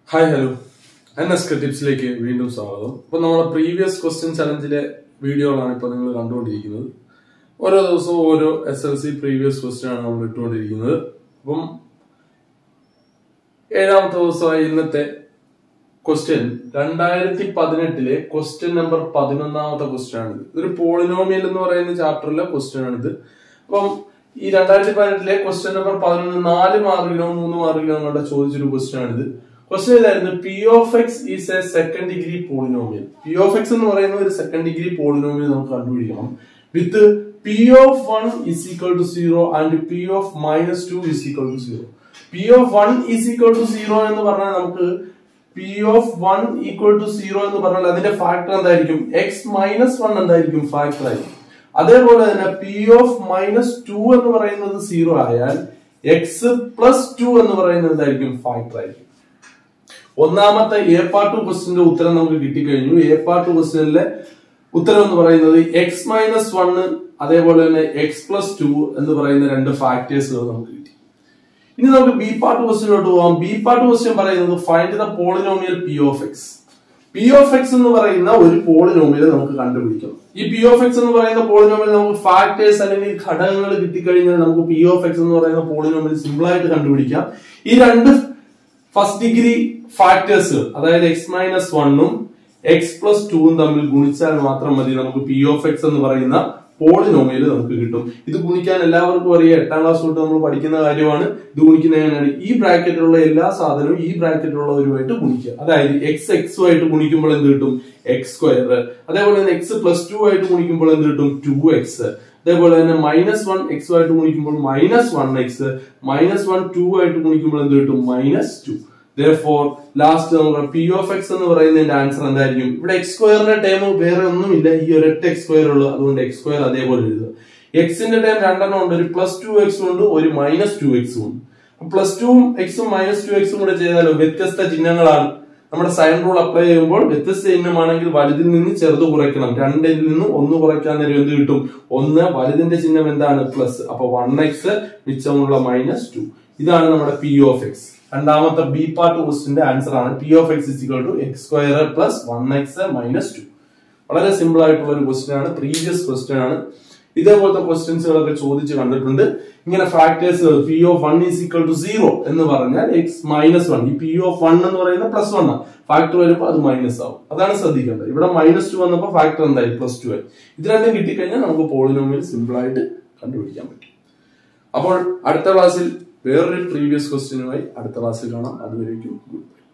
hi hello N S K ടിപ്സിലേക്ക് വീണ്ടും സ്വാഗതം അപ്പൊ നമ്മുടെ പ്രീവിയസ് ക്വസ്റ്റ്യൻ ചലഞ്ചിലെ വീഡിയോകളാണ് ഇപ്പൊ നിങ്ങൾ കണ്ടുകൊണ്ടിരിക്കുന്നത് ഓരോ ദിവസവും ഓരോ S L C previous question ആണ് നമ്മൾ ഇട്ടുകൊണ്ടിരിക്കുന്നത് അപ്പം ഏഴാമത്തെ ദിവസമായി ഇന്നത്തെ ക്വസ്റ്റ്യൻ രണ്ടായിരത്തി പതിനെട്ടിലെ ക്വസ്റ്റ്യൻ നമ്പർ പതിനൊന്നാമത്തെ ക്വസ്റ്റ്യൻ ആണിത് ഇതൊരു പോളിനോമിയൽ എന്ന് പറയുന്ന ചാപ്റ്ററിലെ ക്വസ്റ്റ്യൻ ആണിത് അപ്പം ഈ രണ്ടായിരത്തി പതിനെട്ടിലെ ക്വസ്റ്റ്യൻ നമ്പർ പതിനൊന്ന് നാല് മാർക്കിലോ മൂന്ന് മാർക്കിലോ അങ്ങോട്ട് ചോദിച്ചൊരു ക്വസ്റ്റ്യൻ ആണിത് ക്വസ്റ്റ്യൻ ഇതായിരുന്നു P of X is a second degree polynomial P of X എന്ന് പറയുന്ന ഒരു സെക്കൻഡ് ഡിഗ്രി പോളിനോമിയൽ നമുക്ക് കണ്ടുപിടിക്കണം with P of one is equal to zero and P of minus two is equal to zero P of one is equal to zero എന്ന് പറഞ്ഞാൽ നമുക്ക് P of one equal to zero എന്ന് പറഞ്ഞാൽ അതിന്റെ factor എന്തായിരിക്കും X minus one എന്തായിരിക്കും factor ആയിരിക്കും അതേപോലെ തന്നെ പി ഓഫ് മൈനസ് ടു എന്ന് പറയുന്നത് സീറോ ആയാൽ എക്സ് പ്ലസ് ടു എന്ന് പറയുന്നത് എന്തായിരിക്കും ഫാക്ടർ ആയിരിക്കും ഒന്നാമത്തെ എ പാർട്ട് ക്വസ്റ്റിന്റെ ഉത്തരം നമുക്ക് കിട്ടിക്കഴിഞ്ഞു എ പാർട്ട് ക്വസ്റ്റിനിലെ ഉത്തരം എന്ന് പറയുന്നത് എക്സ് മൈനസ് വണ് അതേപോലെ തന്നെ എക്സ് പ്ലസ് ടു എന്ന് പറയുന്ന രണ്ട് ഫാക്ടേഴ്സുകൾ നമുക്ക് കിട്ടി ഇനി നമുക്ക് ബി പാർട്ട് ക്വസ്റ്റിനോട്ട് പോകാം ബി പാർട്ട് ക്വസ്റ്റ്യൻ പറയുന്നത് find the polynomial P of X P of X എന്ന് പറയുന്ന ഒരു പോളിനോമിയൽ നമുക്ക് കണ്ടുപിടിക്കണം ഈ പി ഓഫ് എക്സ് എന്ന് പറയുന്ന പോളിനോമിയൽ നമുക്ക് ഫാക്ടേഴ്സ് അല്ലെങ്കിൽ ഘടകങ്ങൾ കിട്ടിക്കഴിഞ്ഞാൽ നമുക്ക് പി ഓഫ് എക്സ് എന്ന് പറയുന്ന പോളിനോമിയൽ സിമ്പിൾ ആയിട്ട് കണ്ടുപിടിക്കാം ഈ രണ്ട് ഫസ്റ്റ് ഡിഗ്രി ഫാക്ടേഴ്സ് അതായത് എക്സ് മൈനസ് വണ്ണും എക്സ് പ്ലസ് ടുവും തമ്മിൽ ഗുണിച്ചാൽ മാത്രം മതി നമുക്ക് പി ഓഫ് എക്സ് എന്ന് പറയുന്ന പോളിനോമിയൽ നമുക്ക് കിട്ടും ഇത് ഗുണിക്കാൻ എല്ലാവർക്കും അറിയാം എട്ടാം ക്ലാസ് തൊട്ട് നമ്മൾ പഠിക്കുന്ന കാര്യമാണ് ഇത് ഗുണിക്കുന്നതിനാണ് ഈ ബ്രാക്കറ്റിലുള്ള എല്ലാ സാധനവും ഈ ബ്രാക്കറ്റിലുള്ളവരുമായിട്ട് ഗുണിക്കുക അതായത് എക്സ് എക്സുമായിട്ട് ഗുണിക്കുമ്പോൾ എന്ത് കിട്ടും എക്സ് സ്ക്വയർ അതേപോലെ തന്നെ എക്സ് പ്ലസ് ടു ആയിട്ട് ഗുണിക്കുമ്പോൾ എന്ത് കിട്ടും ടു എക്സ് അതേപോലെ തന്നെ മൈനസ് വൺ എക്സ് ആയിട്ട് ഗുണിക്കുമ്പോൾ minus one x minus one two ആയിട്ട് ഗുണിക്കുമ്പോൾ എന്ത് കിട്ടും മൈനസ് ടു ഫോർ ലാസ്റ്റ് നമുക്ക് പി ഓഫ് എക്സ് എന്ന് പറയുന്നതിന്റെ ആൻസർ എന്തായിരിക്കും ഇവിടെ എക്സ് സ്ക്വയറിന്റെ ടൈം വേറെ ഒന്നുമില്ല ഈ ഒരൊറ്റ എക്സ് സ്ക്വയർ ഉള്ളൂ അതുകൊണ്ട് എക്സ് സ്ക്വയർ അതേപോലെ എഴുതുക എക്സിന്റെ ടൈം രണ്ടെണ്ണം ഉണ്ട് ഒരു പ്ലസ് ടു എക്സും ഉണ്ട് ഒരു മൈനസ് ടു എക്സും ഉണ്ട് പ്ലസ് ടുവും എക്സും മൈനസ് ടു എക്സും കൂടെ ചെയ്താലോ വ്യത്യസ്ത ചിഹ്നങ്ങളാണ് നമ്മുടെ സൈൻ റൂൾ അപ്ലൈ ചെയ്യുമ്പോൾ വ്യത്യസ്ത ചിഹ്നമാണെങ്കിൽ വലുതിൽ നിന്ന് ചെറുത് കുറയ്ക്കണം രണ്ടിൽ നിന്ന് ഒന്ന് കുറയ്ക്കാൻ നേരം എന്ത് കിട്ടും ഒന്ന് വലുതിന്റെ ചിഹ്നം എന്താണ് പ്ലസ് അപ്പൊ വൺ എക്സ് മിച്ചമുള്ള മൈനസ് ടു ഇതാണ് നമ്മുടെ പി ഓഫ് എക്സ് രണ്ടാമത്തെ ബി പാർട്ട് ക്വസ്റ്റിന്റെ ആൻസർ ആണ് p of x is equal two x square plus one x minus two വളരെ സിമ്പിൾ ആയിട്ടുള്ള ഒരു ക്വസ്റ്റ്യൻ ആണ് പ്രീവിയസ് ക്വസ്റ്റ്യൻ ആണ് ഇതേപോലത്തെ ക്വസ്റ്റ്യൻസുകളൊക്കെ ചോദിച്ച് കണ്ടിട്ടുണ്ട് ഇങ്ങനെ factors p of one is equal to zero എന്ന് പറഞ്ഞാൽ എക്സ് മൈനസ് വൺ ഈ പി ഓഫ് വൺ എന്ന് പറയുന്നത് പ്ലസ് വൺ ആണ് ഫാക്ടർ വരുമ്പോൾ അത് മൈനസ് ആവും അതാണ് ശ്രദ്ധിക്കേണ്ടത് ഇവിടെ മൈനസ് ടു വന്നപ്പോൾ ഫാക്ടർ എന്തായി പ്ലസ് ടു ആയി ഇത് രണ്ടും കിട്ടിക്കഴിഞ്ഞാൽ നമുക്ക് പോളിനോമിയൽ സിമ്പിൾ ആയിട്ട് കണ്ടുപിടിക്കാൻ പറ്റും അപ്പോൾ അടുത്ത ക്ലാസ്സിൽ വേറൊരു പ്രീവിയസ് ക്വസ്റ്റ്യനുമായി അടുത്ത ക്ലാസ്സിൽ കാണാം അതുവരേക്കും ഗുഡ് ബൈ